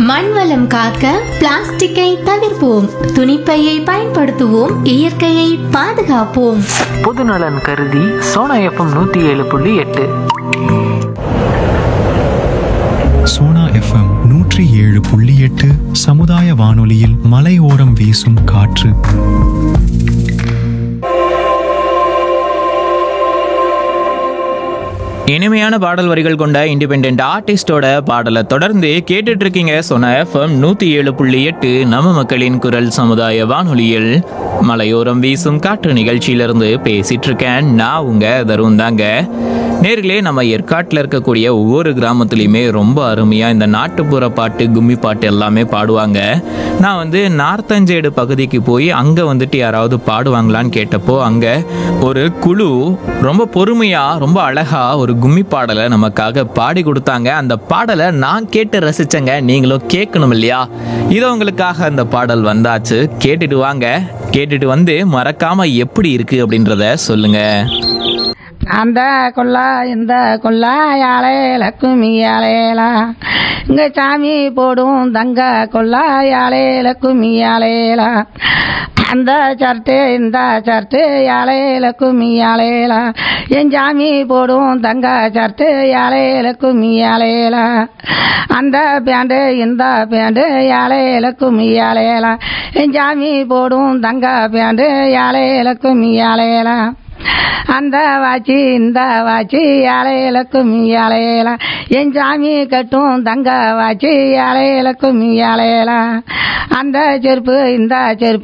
மண் வளம் காக்க பிளாஸ்டிக்கை தவிர்ப்போம் துணிப்பையை பயன்படுத்துவோம் இயற்கையை பாதுகாப்போம் பொதுநலன் கருதி சோனா எஃப்எம் நூற்றி ஏழு புள்ளி எட்டு சோனா எஃப்எம் நூற்றி ஏழு புள்ளி எட்டு சமுதாய வானொலியில் மலையோரம் வீசும் காற்று இனிமையான பாடல் வரிகள் கொண்ட இண்டிபெண்ட் ஆர்டிஸ்டோட பாடலை தொடர்ந்து கேட்டுட்டு இருக்கீங்க சொன்ன எஃப்எம் நூத்தி ஏழு புள்ளி எட்டு நம்ம மக்களின் குரல் சமுதாய வானொலியில் மலையோரம் வீசும் காற்று நிகழ்ச்சியிலிருந்து பேசிட்டு இருக்கேன் நான் உங்க தருண் தாங்க நேர்களே நம்ம ஏற்காட்டில் இருக்கக்கூடிய ஒவ்வொரு கிராமத்துலையுமே ரொம்ப அருமையா இந்த நாட்டுப்புற பாட்டு கும்மி பாட்டு எல்லாமே பாடுவாங்க நான் வந்து நார்த்தஞ்சேடு பகுதிக்கு போய் அங்க வந்துட்டு யாராவது பாடுவாங்களான்னு கேட்டப்போ அங்க ஒரு குழு ரொம்ப பொறுமையா ரொம்ப அழகா ஒரு கும்மி பாடலை நமக்காக பாடி கொடுத்தாங்க அந்த பாடலை நான் கேட்டு ரசிச்சேங்க நீங்களும் கேட்கணும் இல்லையா இதோ உங்களுக்காக அந்த பாடல் வந்தாச்சு கேட்டுட்டு வாங்க கேட்டுட்டு வந்து மறக்காம எப்படி இருக்கு அப்படின்றத சொல்லுங்க அந்த கொல்லா இந்த கொல்லா யாழேல கும்மி யாழேலா இங்க சாமி போடும் தங்க கொல்லா யாழேல கும்மி யாழேலா அந்த சர்ட்டு இந்த சர்ட்டு யாழேல கும்மி யாழேலா என் சாமி போடும் தங்க சர்ட்டு யாழேல கும்மி யாழேலா அந்த பேண்டு இந்த பேண்டு யாழேல கும்மி யாழேலா என் சாமி போடும் தங்க பேண்டு யாழேல கும்மி யாழேலா அந்த வாச்சி இந்த வாச்சி யாழையில கும்மி யாழையில என் சாமி கட்டும் தங்க வாச்சி யாழையில கும்மி யாழையில அந்த செருப்பு இந்த செருப்பு